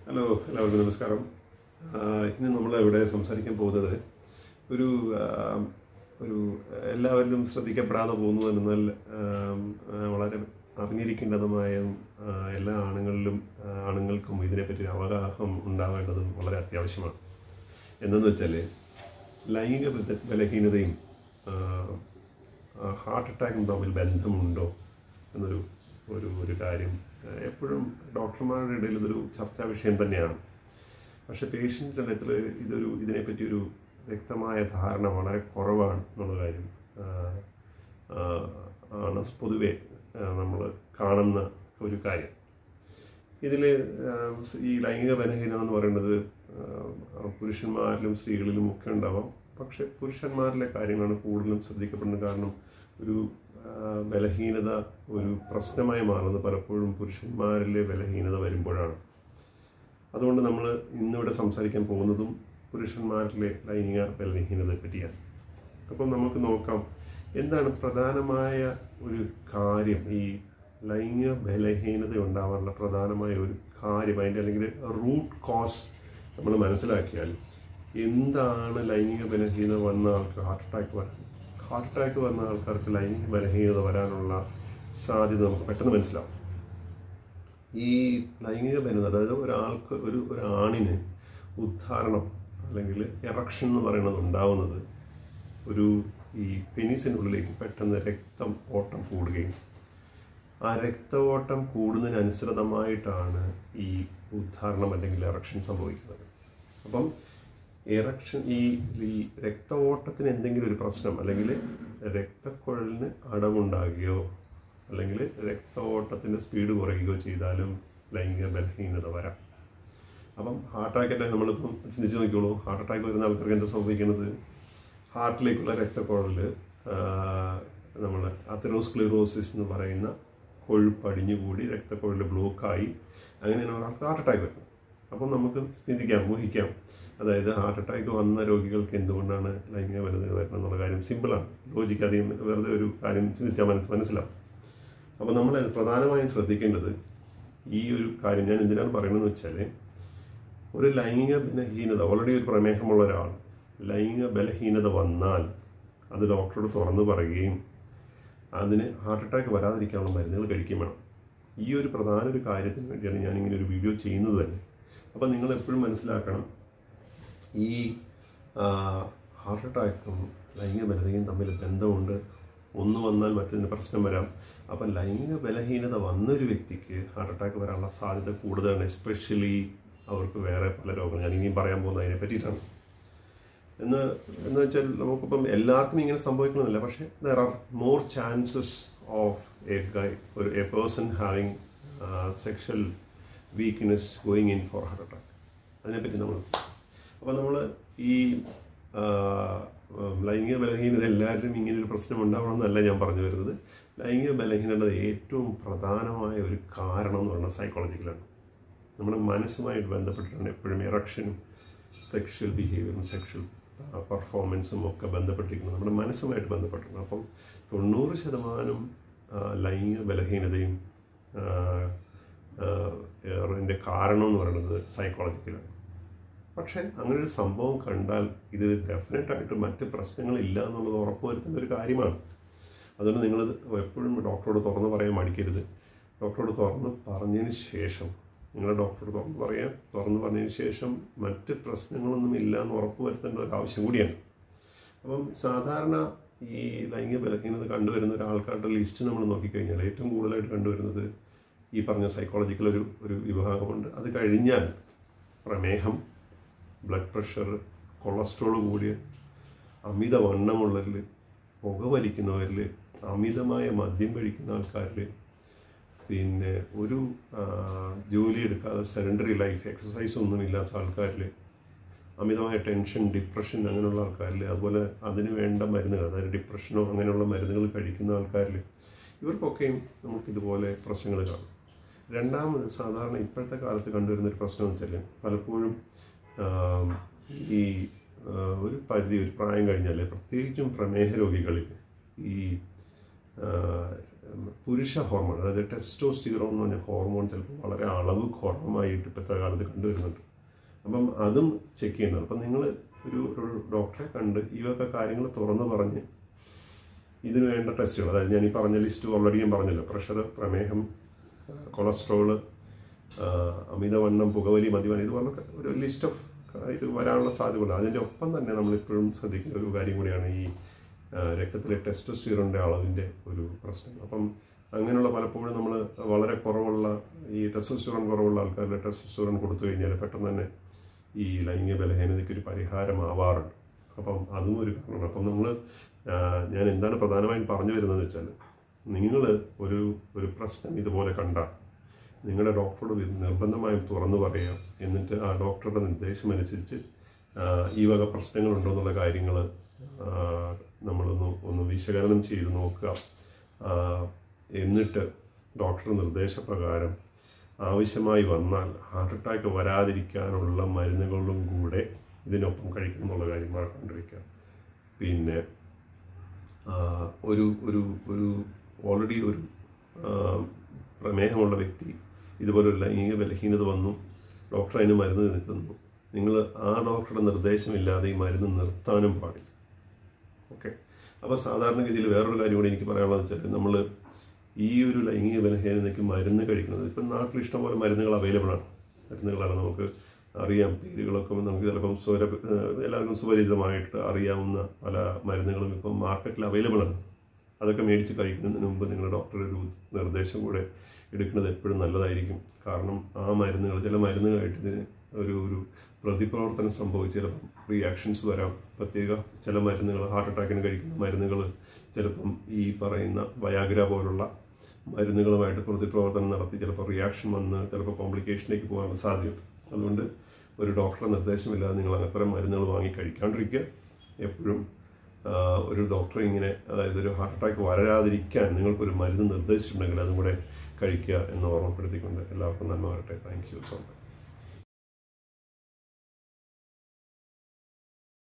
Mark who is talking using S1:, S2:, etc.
S1: hello എല്ലാവർക്കും നമസ്കാരം ആ, ഇന്ന് നമ്മൾ ഇവിടെ സംസാരിക്കാൻ പോകുന്നത് ഒരു ആ, ഒരു എല്ലാവരിലും ശ്രദ്ധിക്കപ്പെടാതെ പോകുന്നു എന്നാൽ ആം, ആ, വളരെ അറിഞ്ഞിരിക്കേണ്ടതുമായ ആ, എല്ലാ ആണുങ്ങളിലും ആ, ആണുങ്ങൾക്കും ഇതിനെപ്പറ്റി ഒരു അവഗാഹം ഉണ്ടാവേണ്ടതും വളരെ അത്യാവശ്യമാണ് എന്തെന്ന് വെച്ചാൽ ലൈംഗിക ബല- ബലഹീനതയും ഹാർട്ട് അറ്റാക്കും തമ്മിൽ ബന്ധമുണ്ടോ എന്നൊരു ഒരു ഒരു കാര്യം ആ, എപ്പോഴും ഡോക്ടർമാരുടെ ഇടയിൽ ഇതൊരു ചർച്ചാ വിഷയം തന്നെയാണ് പക്ഷെ പേഷ്യൻ്റെ ഇടത്തിൽ ഇതൊരു ഇതിനെപ്പറ്റി ഒരു വ്യക്തമായ ധാരണ വളരെ കുറവാണ് എന്നുള്ള കാര്യം ആ, ആ, ആണ് പൊതുവെ നമ്മൾ കാണുന്ന ഒരു കാര്യം ഇതിൽ ഈ ലൈംഗിക ബലഹീനത എന്ന് പറയുന്നത് ആ, പുരുഷന്മാരിലും സ്ത്രീകളിലും ഒക്കെ ഉണ്ടാവാം പക്ഷെ പുരുഷന്മാരിലെ കാര്യങ്ങളാണ് കൂടുതലും ശ്രദ്ധിക്കപ്പെടുന്നത് കാരണം ഒരു ആ, ബലഹീനത ഒരു പ്രശ്നമായി മാറുന്നത് പലപ്പോഴും പുരുഷന്മാരിലെ ബലഹീനത വരുമ്പോഴാണ് അതുകൊണ്ട് നമ്മൾ ഇന്നിവിടെ സംസാരിക്കാൻ പോകുന്നതും പുരുഷന്മാരിലെ ലൈംഗിക ബലഹീനതയെ പറ്റിയാണ് അപ്പം നമുക്ക് നോക്കാം എന്താണ് പ്രധാനമായ ഒരു കാര്യം ഈ ലൈംഗിക ബലഹീനത ഉണ്ടാവാനുള്ള പ്രധാനമായ ഒരു കാര്യം അതിൻ്റെ അല്ലെങ്കിൽ റൂട്ട് കോസ് നമ്മൾ മനസ്സിലാക്കിയാൽ എന്താണ് ലൈംഗിക ബലഹീനത വന്ന ആൾക്ക് ഹാർട്ട് അറ്റാക്ക് വരാൻ ഹാർട്ട് അറ്റാക്ക് വന്ന ആൾക്കാർക്ക് ലൈംഗിക ബലഹീനത വരാനുള്ള സാധ്യത നമുക്ക് പെട്ടെന്ന് മനസ്സിലാവും ഈ ലൈംഗിക ബലഹീനത അതായത് ഒരാൾക്ക് ഒരു ഒരു ആണിന് ഉദ്ധാരണം അല്ലെങ്കിൽ എറക്ഷൻ എന്ന് പറയുന്നത് ഉണ്ടാവുന്നത് ഒരു ഈ പെനിസിനുള്ളിലേക്ക് പെട്ടെന്ന് രക്തം ഓട്ടം കൂടുകയും ആ രക്ത ഓട്ടം കൂടുന്നതിനനുസൃതമായിട്ടാണ് ഈ ഉദ്ധാരണം അല്ലെങ്കിൽ എറക്ഷൻ സംഭവിക്കുന്നത് അപ്പം എറക്ഷൻ ഈ ഈ രക്ത ഓട്ടത്തിന് എന്തെങ്കിലും ഒരു പ്രശ്നം അല്ലെങ്കിൽ രക്തക്കുഴലിന് അടവുണ്ടാകുകയോ അല്ലെങ്കിൽ രക്ത ഓട്ടത്തിൻ്റെ സ്പീഡ് കുറയുകയോ ചെയ്താലും ലൈംഗിക ബലഹീനത വരാം അപ്പം ഹാർട്ട് അറ്റാക്ക് നമ്മളിപ്പം ചിന്തിച്ച് നോക്കിയോളൂ ഹാർട്ട് അറ്റാക്ക് വരുന്ന ആൾക്കാർക്ക് എന്താ സംഭവിക്കുന്നത് ഹാർട്ടിലേക്കുള്ള രക്തക്കുഴലിൽ നമ്മൾ അതെറോസ്ക്ലിറോസിസ് എന്ന് പറയുന്ന കൊഴുപ്പ് അടിഞ്ഞുകൂടി രക്തക്കുഴൽ ബ്ലോക്കായി അങ്ങനെയാണ് ഒരാൾക്ക് ഹാർട്ട് അറ്റാക്ക് വരുന്നത് അപ്പം നമുക്ക് ചിന്തിക്കാം ഊഹിക്കാം അതായത് ഹാർട്ട് അറ്റാക്ക് വന്ന രോഗികൾക്ക് എന്തുകൊണ്ടാണ് ലൈംഗിക ബലഹീനത വരുന്നത് എന്നുള്ള കാര്യം സിമ്പിളാണ് ലോജിക്ക് അധികം വെറുതെ ഒരു കാര്യം ചിന്തിച്ചാൽ മനസ്സ് മനസ്സിലാവും അപ്പോൾ നമ്മൾ പ്രധാനമായും ശ്രദ്ധിക്കേണ്ടത് ഈ ഒരു കാര്യം ഞാൻ എന്തിനാണ് പറയുന്നതെന്ന് വെച്ചാൽ ഒരു ലൈംഗിക ബലഹീനത ഓൾറെഡി ഒരു പ്രമേഹമുള്ള ഒരാൾ ലൈംഗിക ബലഹീനത വന്നാൽ അത് ഡോക്ടറോട് തുറന്നു പറയുകയും അതിന് ഹാർട്ട് അറ്റാക്ക് വരാതിരിക്കാനുള്ള മരുന്നുകൾ കഴിക്കുകയും വേണം ഈ ഒരു പ്രധാന ഒരു കാര്യത്തിന് വേണ്ടിയാണ് ഞാനിങ്ങനെ ഒരു വീഡിയോ ചെയ്യുന്നത് തന്നെ അപ്പം നിങ്ങൾ എപ്പോഴും മനസ്സിലാക്കണം ഈ ഹാർട്ട് അറ്റാക്കും ലൈംഗിക ബലഹീനതയും തമ്മിൽ ബന്ധമുണ്ട് ഒന്ന് വന്നാൽ മറ്റൊന്നിന് പ്രശ്നം വരാം അപ്പം ലൈംഗിക ബലഹീനത വന്നൊരു വ്യക്തിക്ക് ഹാർട്ട് അറ്റാക്ക് വരാനുള്ള സാധ്യത കൂടുതലാണ് എസ്പെഷ്യലി അവർക്ക് വേറെ പല രോഗങ്ങൾ ഞാൻ ഇനിയും പറയാൻ പോകുന്നത് അതിനെ പറ്റിയിട്ടാണ് എന്ന് എന്ന് വെച്ചാൽ നമുക്കിപ്പം എല്ലാവർക്കും ഇങ്ങനെ സംഭവിക്കണമെന്നില്ല പക്ഷേ there are more chances of a guy ഒരു a person having sexual weakness going in for heart attack അതിനെപ്പറ്റി നമ്മൾ അപ്പോൾ നമ്മൾ ഈ ആ, ലൈംഗിക ബലഹീനത എല്ലാവരും ഇങ്ങനെ ഒരു പ്രശ്നം ഉണ്ടാവണമെന്നല്ല ഞാൻ പറഞ്ഞു വരുന്നത് ലൈംഗിക ബലഹീനത ഏറ്റവും പ്രധാനമായ ഒരു കാരണം എന്ന് പറയുന്നത് സൈക്കോളജിക്കലാണ് നമ്മുടെ മനസ്സുമായിട്ട് ബന്ധപ്പെട്ടിട്ടാണ് എപ്പോഴും ഇറക്ഷനും സെക്ഷൽ ബിഹേവിയറും സെക്ഷൽ പെർഫോമൻസും ഒക്കെ ബന്ധപ്പെട്ടിരിക്കുന്നത് നമ്മുടെ മനസ്സുമായിട്ട് ബന്ധപ്പെട്ടിട്ടുണ്ട് അപ്പം തൊണ്ണൂറ് ശതമാനം ആ, ലൈംഗിക ബലഹീനതയും ഇതിൻ്റെ കാരണം എന്ന് പറയുന്നത് സൈക്കോളജിക്കലാണ് പക്ഷേ അങ്ങനെ ഒരു സംഭവം കണ്ടാൽ ഇത് ഡെഫിനറ്റായിട്ട് മറ്റ് പ്രശ്നങ്ങളില്ല എന്നുള്ളത് ഉറപ്പുവരുത്തേണ്ട ഒരു കാര്യമാണ് അതുകൊണ്ട് നിങ്ങൾ എപ്പോഴും ഡോക്ടറോട് തുറന്ന് പറയാൻ മടിക്കരുത് ഡോക്ടറോട് തുറന്ന് പറഞ്ഞതിന് ശേഷം നിങ്ങളുടെ ഡോക്ടറോട് തുറന്ന് പറയാം തുറന്ന് പറഞ്ഞതിന് ശേഷം മറ്റ് പ്രശ്നങ്ങളൊന്നും ഇല്ല എന്ന് ഉറപ്പ് വരുത്തേണ്ട ഒരു ആവശ്യം കൂടിയാണ് അപ്പം സാധാരണ ഈ ലൈംഗിക ബലഹീനത കണ്ടുവരുന്ന ഒരാൾക്കാരുടെ ലിസ്റ്റ് നമ്മൾ നോക്കിക്കഴിഞ്ഞാൽ ഏറ്റവും കൂടുതലായിട്ട് കണ്ടുവരുന്നത് ഈ പറഞ്ഞ സൈക്കോളജിക്കൽ ഒരു ഒരു വിഭാഗമുണ്ട് അത് കഴിഞ്ഞാൽ പ്രമേഹം ബ്ലഡ് പ്രഷർ കൊളസ്ട്രോൾ കൂടിയ അമിതവണ്ണമുള്ളവരിൽ പുകവലിക്കുന്നവരിൽ അമിതമായ മദ്യം കഴിക്കുന്ന ആൾക്കാരിൽ പിന്നെ ഒരു ആ, ജോലി എടുക്കാതെ സെഡൻഡറി ലൈഫ് എക്സസൈസ് ഒന്നും ഇല്ലാത്ത ആൾക്കാരിൽ അമിതമായ ടെൻഷൻ ഡിപ്രഷൻ അങ്ങനെയുള്ള ആൾക്കാരിൽ അതുപോലെ അതിന് വേണ്ട മരുന്നുകൾ അതായത് ഡിപ്രഷനോ അങ്ങനെയുള്ള മരുന്നുകൾ കഴിക്കുന്ന ആൾക്കാരിൽ ഇവർക്കൊക്കെയും നമുക്കിതുപോലെ പ്രശ്നങ്ങൾ കാണും രണ്ടാമത് സാധാരണ ഇപ്പോഴത്തെ കാലത്ത് കണ്ടുവരുന്ന ഒരു പ്രശ്നം എന്ന് വെച്ചാൽ പലപ്പോഴും ആം, ഈ ആ, ഒരു പരിധി ഒരു പ്രായം കഴിഞ്ഞാൽ പ്രത്യേകിച്ചും പ്രമേഹ രോഗികളിൽ ഈ ആ, ഉം, പുരുഷ ഹോർമോൺ അതായത് ടെസ്റ്റോസ്റ്റിറോൺ എന്ന് പറഞ്ഞ ഹോർമോൺ ചിലപ്പോൾ വളരെ അളവ് കുറവായിട്ട് ഇപ്പോഴത്തെ കാലത്ത് കണ്ടുവരുന്നുണ്ട് അപ്പം അതും ചെക്ക് ചെയ്യേണ്ടത് അപ്പം നിങ്ങൾ ഒരു ഒരു ഡോക്ടറെ കണ്ട് ഈ വക കാര്യങ്ങൾ തുറന്ന് പറഞ്ഞ് ഇതിന് വേണ്ട ടെസ്റ്റുകൾ അതായത് ഞാൻ ഈ പറഞ്ഞ ലിസ്റ്റ് ഓൾറെഡി ഞാൻ പറഞ്ഞല്ലോ പ്രഷർ പ്രമേഹം കൊളസ്ട്രോള് അമിതവണ്ണം പുകവലി മദ്യപാനം ഇതുപോലെ ഒരു ലിസ്റ്റ് ഓഫ് ഇത് വരാനുള്ള സാധ്യതയുണ്ട് അതിൻ്റെ ഒപ്പം തന്നെ നമ്മളിപ്പോഴും ശ്രദ്ധിക്കുന്ന ഒരു കാര്യം കൂടിയാണ് ഈ ആ, രക്തത്തിലെ ടെസ്റ്റോസ്റ്റിറോണിൻ്റെ അളവിൻ്റെ ഒരു പ്രശ്നം അപ്പം അങ്ങനെയുള്ള പലപ്പോഴും നമ്മൾ വളരെ കുറവുള്ള ഈ ടെസ്റ്റോസ്റ്റിറോൺ കുറവുള്ള ആൾക്കാരുടെ ടെസ്റ്റോസ്റ്റിറോൺ കൊടുത്തു കഴിഞ്ഞാൽ പെട്ടെന്ന് തന്നെ ഈ ലൈംഗിക ബലഹീനതയ്ക്ക് ഒരു പരിഹാരമാവാറുണ്ട് അപ്പം അതും ഒരു കാരണമാണ് അപ്പം നമ്മൾ ഞാൻ എന്താണ് പ്രധാനമായും പറഞ്ഞു വരുന്നതെന്ന് വെച്ചാൽ നിങ്ങൾ ഒരു ഒരു പ്രശ്നം ഇതുപോലെ കണ്ടാൽ നിങ്ങളുടെ ഡോക്ടറോട് ഇത് നിർബന്ധമായും തുറന്നു പറയുക എന്നിട്ട് ആ ഡോക്ടറുടെ നിർദ്ദേശമനുസരിച്ച് ആ, ഈ വക പ്രശ്നങ്ങളുണ്ടോ എന്നുള്ള കാര്യങ്ങൾ നമ്മളൊന്ന് ഒന്ന് വിശകലനം ചെയ്ത് നോക്കുക ആ, എന്നിട്ട് ഡോക്ടറുടെ നിർദ്ദേശപ്രകാരം ആവശ്യമായി വന്നാൽ ഹാർട്ട് അറ്റാക്ക് വരാതിരിക്കാനുള്ള മരുന്നുകളും കൂടെ ഇതിനൊപ്പം കഴിക്കണം എന്നുള്ള കാര്യം മറക്കാണ്ടിരിക്കുക പിന്നെ ആ, ഒരു ഒരു ഒരു ഓൾറെഡി ഒരു ആ, പ്രമേഹമുള്ള വ്യക്തി ഇതുപോലെ ഒരു ലൈംഗിക ബലഹീനത വന്നു ഡോക്ടർ അതിന് മരുന്ന് നിർത്തുന്നു നിങ്ങൾ ആ ഡോക്ടറുടെ നിർദ്ദേശമില്ലാതെ ഈ മരുന്ന് നിർത്താനും പാടില്ല ഓക്കെ അപ്പോൾ സാധാരണഗതിയിൽ വേറൊരു കാര്യം കൂടി എനിക്ക് പറയാനുള്ളത് വെച്ചാൽ നമ്മൾ ഈ ഒരു ലൈംഗിക ബലഹീനതയ്ക്ക് മരുന്ന് കഴിക്കുന്നത് ഇപ്പം നാട്ടിൽ ഇഷ്ടംപോലെ മരുന്നുകൾ അവൈലബിൾ ആണ് മരുന്നുകളാണ് നമുക്ക് അറിയാം പേരുകളൊക്കെ നമുക്ക് ചിലപ്പം സ്വര എല്ലാവർക്കും സുപരിചിതമായിട്ട് അറിയാവുന്ന പല മരുന്നുകളും ഇപ്പം മാർക്കറ്റിൽ അവൈലബിൾ ആണ് അതൊക്കെ മേടിച്ച് കഴിക്കുന്നതിന് മുമ്പ് നിങ്ങൾ ഡോക്ടറുടെ ഒരു നിർദ്ദേശം കൂടെ എടുക്കുന്നത് എപ്പോഴും നല്ലതായിരിക്കും കാരണം ആ മരുന്നുകൾ ചില മരുന്നുകളായിട്ട് ഇതിന് ഒരു ഒരു പ്രതിപ്രവർത്തനം സംഭവിച്ച് ചിലപ്പം റിയാക്ഷൻസ് വരാം പ്രത്യേക ചില മരുന്നുകൾ ഹാർട്ട് അറ്റാക്കിന് കഴിക്കുന്ന മരുന്നുകൾ ചിലപ്പം ഈ പറയുന്ന വയാഗ്ര പോലുള്ള മരുന്നുകളുമായിട്ട് പ്രതിപ്രവർത്തനം നടത്തി ചിലപ്പോൾ റിയാക്ഷൻ വന്ന് ചിലപ്പോൾ കോംപ്ലിക്കേഷനിലേക്ക് പോകാനുള്ള സാധ്യതയുണ്ട് അതുകൊണ്ട് ഒരു ഡോക്ടറുടെ നിർദ്ദേശമില്ലാതെ നിങ്ങൾ അത്തരം മരുന്നുകൾ വാങ്ങി കഴിക്കാണ്ടിരിക്കുക എപ്പോഴും ആ, ഒരു ഡോക്ടറെ ഇങ്ങനെ അതായത് ഒരു ഹാർട്ട് അറ്റാക്ക് വരാതിരിക്കാൻ നിങ്ങൾക്കൊരു മരുന്ന് നിർദ്ദേശിച്ചിട്ടുണ്ടെങ്കിൽ അതും കൂടെ കഴിക്കുക എന്ന് ഓർമ്മപ്പെടുത്തിക്കൊണ്ട് എല്ലാവർക്കും നന്മ വരട്ടെ താങ്ക് യു സോ മച്ച്